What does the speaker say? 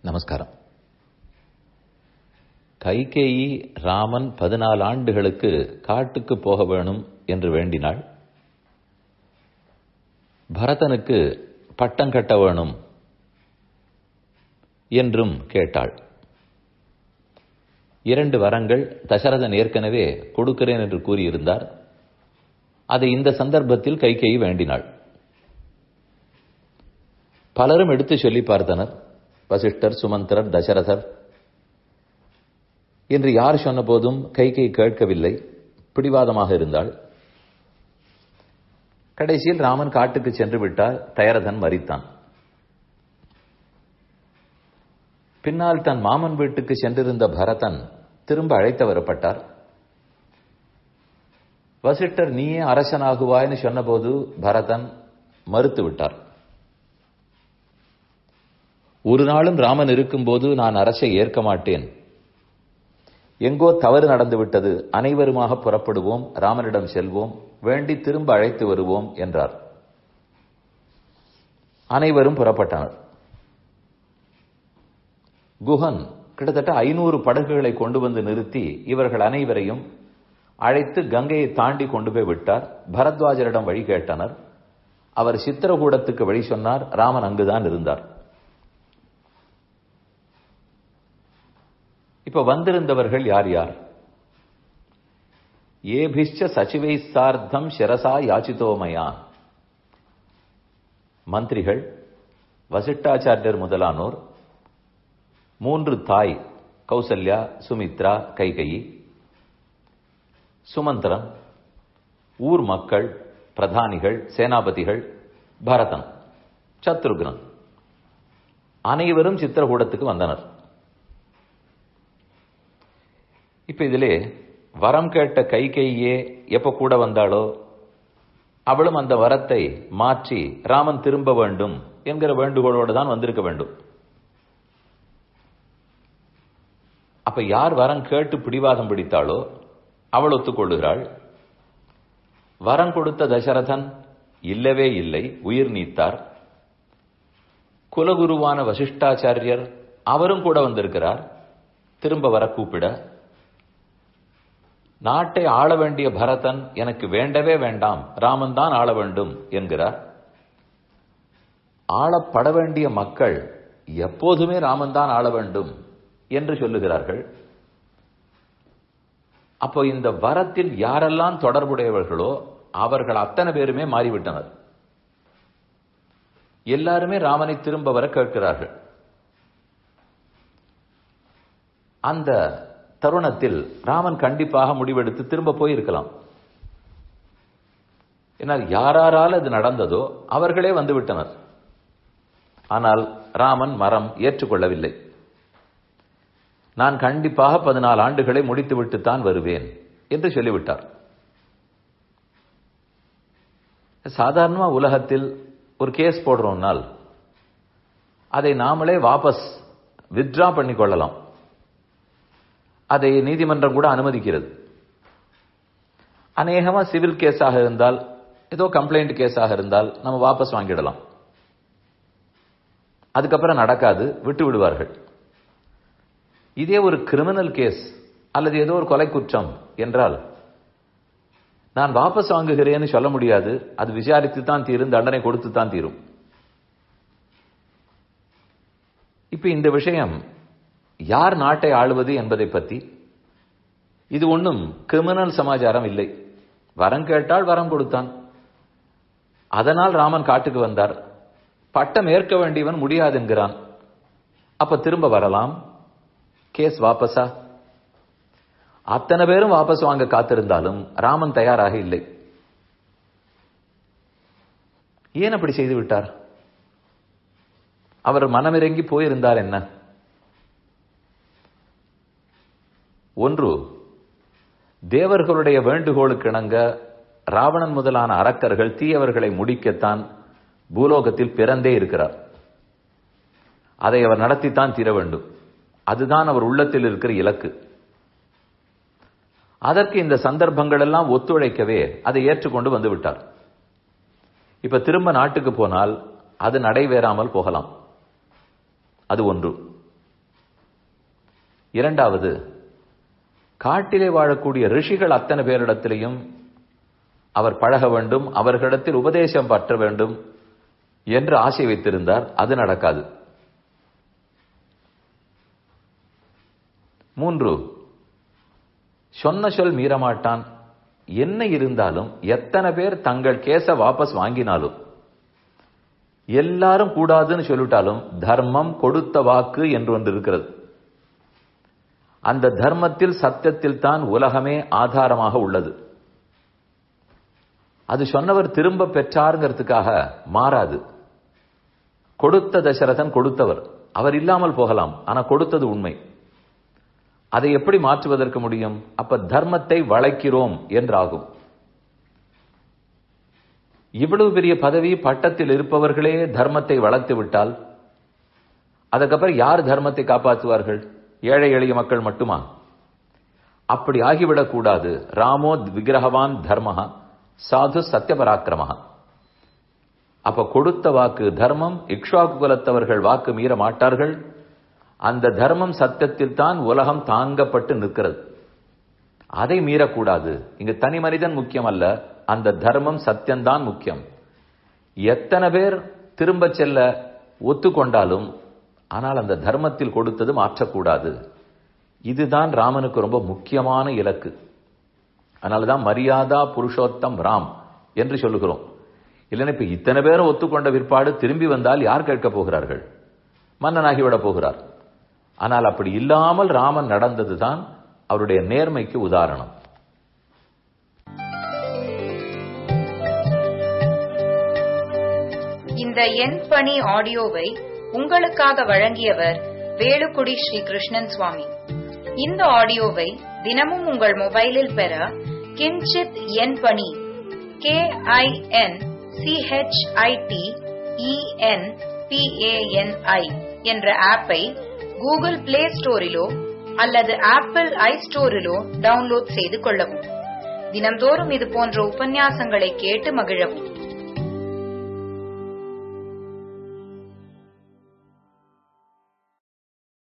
நமஸ்காரம் கைகேயி ராமன் பதினாலு ஆண்டுகளுக்கு காட்டுக்கு போக வேணும் என்று வேண்டினாள் பரதனுக்கு பட்டம் கட்ட வேணும் என்றும் கேட்டாள் இரண்டு வரங்கள் தசரதன் ஏற்கனவே கொடுக்கிறேன் என்று கூறியிருந்தார் அதை இந்த சந்தர்ப்பத்தில் கைகேயி வேண்டினாள் பலரும் எடுத்து சொல்லி பார்த்தனர் வசிஷ்டர் சுமந்திரர் தசரதர் என்று யார் சொன்ன போதும் கைகை கேட்கவில்லை பிடிவாதமாக இருந்தாள் கடைசியில் ராமன் காட்டுக்கு சென்று விட்டால் தயரதன் மறித்தான் பின்னால் தன் மாமன் வீட்டுக்கு சென்றிருந்த பரதன் திரும்ப அழைத்து வரப்பட்டார் வசிட்டர் நீயே அரசனாகுவாய்னு சொன்னபோது பரதன் மறுத்து விட்டார் ஒரு நாளும் ராமன் இருக்கும்போது நான் அரசை ஏற்க மாட்டேன் எங்கோ தவறு நடந்து விட்டது அனைவருமாக புறப்படுவோம் ராமனிடம் செல்வோம் வேண்டி திரும்ப அழைத்து வருவோம் என்றார் அனைவரும் புறப்பட்டனர் குஹன் கிட்டத்தட்ட ஐநூறு படகுகளை கொண்டு வந்து நிறுத்தி இவர்கள் அனைவரையும் அழைத்து கங்கையை தாண்டி கொண்டு போய் விட்டார் பரத்வாஜரிடம் வழி கேட்டனர் அவர் சித்திரகூடத்துக்கு வழி சொன்னார் ராமன் அங்குதான் இருந்தார் இப்ப வந்திருந்தவர்கள் யார் யார் ஏபிஷ்ட சச்சிவை சார்த்தம் சிரசா யாச்சிதோமயா மந்திரிகள் வசிட்டாச்சாரியர் முதலானோர் மூன்று தாய் கௌசல்யா சுமித்ரா கைகயி சுமந்திரன் ஊர் மக்கள் பிரதானிகள் சேனாபதிகள் பரதன் சத்ருக்னன் அனைவரும் சித்திரகூடத்துக்கு வந்தனர் இப்ப இதிலே வரம் கேட்ட கை கையே எப்ப கூட வந்தாளோ அவளும் அந்த வரத்தை மாற்றி ராமன் திரும்ப வேண்டும் என்கிற வேண்டுகோளோடு தான் வந்திருக்க வேண்டும் அப்ப யார் வரம் கேட்டு பிடிவாதம் பிடித்தாளோ அவள் ஒத்துக்கொள்ளுகிறாள் வரம் கொடுத்த தசரதன் இல்லவே இல்லை உயிர் நீத்தார் குலகுருவான வசிஷ்டாச்சாரியர் அவரும் கூட வந்திருக்கிறார் திரும்ப வர கூப்பிட நாட்டை ஆள வேண்டிய பரதன் எனக்கு வேண்டவே வேண்டாம் ராமன் தான் ஆள வேண்டும் என்கிறார் ஆளப்பட வேண்டிய மக்கள் எப்போதுமே ராமன் தான் ஆள வேண்டும் என்று சொல்லுகிறார்கள் அப்போ இந்த வரத்தில் யாரெல்லாம் தொடர்புடையவர்களோ அவர்கள் அத்தனை பேருமே மாறிவிட்டனர் எல்லாருமே ராமனை திரும்ப வர கேட்கிறார்கள் அந்த தருணத்தில் ராமன் கண்டிப்பாக முடிவெடுத்து திரும்ப போயிருக்கலாம் ஏன்னால் யாராரால் அது நடந்ததோ அவர்களே வந்து விட்டனர் ஆனால் ராமன் மரம் ஏற்றுக்கொள்ளவில்லை நான் கண்டிப்பாக பதினாலு ஆண்டுகளை முடித்துவிட்டுத்தான் வருவேன் என்று சொல்லிவிட்டார் சாதாரணமா உலகத்தில் ஒரு கேஸ் போடுறோம்னால் அதை நாமளே வாபஸ் வித்ரா பண்ணி கொள்ளலாம் அதை நீதிமன்றம் கூட அனுமதிக்கிறது அநேகமா சிவில் கேஸாக இருந்தால் ஏதோ கம்ப்ளைண்ட் கேஸாக இருந்தால் நம்ம வாபஸ் வாங்கிடலாம் அதுக்கப்புறம் நடக்காது விட்டு விடுவார்கள் இதே ஒரு கிரிமினல் கேஸ் அல்லது ஏதோ ஒரு கொலை குற்றம் என்றால் நான் வாபஸ் வாங்குகிறேன்னு சொல்ல முடியாது அது விசாரித்து தான் தீரும் தண்டனை கொடுத்து தான் தீரும் இப்ப இந்த விஷயம் யார் நாட்டை ஆளுவது என்பதை பற்றி இது ஒன்றும் கிரிமினல் சமாச்சாரம் இல்லை வரம் கேட்டால் வரம் கொடுத்தான் அதனால் ராமன் காட்டுக்கு வந்தார் பட்டம் ஏற்க வேண்டியவன் முடியாது என்கிறான் அப்ப திரும்ப வரலாம் கேஸ் வாபஸா அத்தனை பேரும் வாபஸ் வாங்க காத்திருந்தாலும் ராமன் தயாராக இல்லை ஏன் அப்படி செய்து விட்டார் அவர் மனமிறங்கி போயிருந்தார் என்ன ஒன்று தேவர்களுடைய வேண்டுகோளுக்கு இணங்க ராவணன் முதலான அரக்கர்கள் தீயவர்களை முடிக்கத்தான் பூலோகத்தில் பிறந்தே இருக்கிறார் அதை அவர் நடத்தித்தான் தீர வேண்டும் அதுதான் அவர் உள்ளத்தில் இருக்கிற இலக்கு அதற்கு இந்த சந்தர்ப்பங்கள் எல்லாம் ஒத்துழைக்கவே அதை ஏற்றுக்கொண்டு வந்து விட்டார் இப்ப திரும்ப நாட்டுக்கு போனால் அது நடைபெறாமல் போகலாம் அது ஒன்று இரண்டாவது காட்டிலே வாழக்கூடிய ரிஷிகள் அத்தனை பேரிடத்திலையும் அவர் பழக வேண்டும் அவர்களிடத்தில் உபதேசம் பற்ற வேண்டும் என்று ஆசை வைத்திருந்தார் அது நடக்காது மூன்று சொன்ன சொல் மீறமாட்டான் என்ன இருந்தாலும் எத்தனை பேர் தங்கள் கேஸ வாபஸ் வாங்கினாலும் எல்லாரும் கூடாதுன்னு சொல்லிட்டாலும் தர்மம் கொடுத்த வாக்கு என்று ஒன்று இருக்கிறது அந்த தர்மத்தில் சத்தியத்தில் தான் உலகமே ஆதாரமாக உள்ளது அது சொன்னவர் திரும்ப பெற்றாருங்கிறதுக்காக மாறாது கொடுத்த தசரதன் கொடுத்தவர் அவர் இல்லாமல் போகலாம் ஆனா கொடுத்தது உண்மை அதை எப்படி மாற்றுவதற்கு முடியும் அப்ப தர்மத்தை வளைக்கிறோம் என்றாகும் இவ்வளவு பெரிய பதவி பட்டத்தில் இருப்பவர்களே தர்மத்தை வளர்த்து விட்டால் அதுக்கப்புறம் யார் தர்மத்தை காப்பாற்றுவார்கள் ஏழை எளிய மக்கள் மட்டுமா அப்படி ஆகிவிடக் கூடாது ராமோ விக்கிரகவான் தர்மஹா சாது சத்தியபராக்கிரமஹா அப்ப கொடுத்த வாக்கு தர்மம் இக்ஷாக்கு குலத்தவர்கள் வாக்கு மீற மாட்டார்கள் அந்த தர்மம் சத்தியத்தில் தான் உலகம் தாங்கப்பட்டு நிற்கிறது அதை மீறக்கூடாது இங்கு தனி மனிதன் முக்கியம் அல்ல அந்த தர்மம் சத்தியம்தான் முக்கியம் எத்தனை பேர் திரும்ப செல்ல ஒத்துக்கொண்டாலும் ஆனால் அந்த தர்மத்தில் கொடுத்தது மாற்றக்கூடாது இதுதான் ராமனுக்கு ரொம்ப முக்கியமான இலக்கு அதனாலதான் மரியாதா புருஷோத்தம் ராம் என்று சொல்லுகிறோம் இல்லைன்னா இப்ப இத்தனை பேரும் ஒத்துக்கொண்ட பிற்பாடு திரும்பி வந்தால் யார் கேட்க போகிறார்கள் மன்னனாகிவிட போகிறார் ஆனால் அப்படி இல்லாமல் ராமன் நடந்ததுதான் அவருடைய நேர்மைக்கு உதாரணம் இந்த எண் பணி ஆடியோவை உங்களுக்காக வழங்கியவர் வேலுக்குடி ஸ்ரீ கிருஷ்ணன் சுவாமி இந்த ஆடியோவை தினமும் உங்கள் மொபைலில் பெற கிஞ்சித் எண் பணி கே ஐ என் சிஹெச்ஐடி இஎன் பிஏஎன்ஐ என்ற ஆப்பை கூகுள் பிளே ஸ்டோரிலோ அல்லது ஆப்பிள் ஐ ஸ்டோரிலோ டவுன்லோட் செய்து கொள்ளவும் தினம்தோறும் இது போன்ற உபன்யாசங்களை கேட்டு மகிழவும்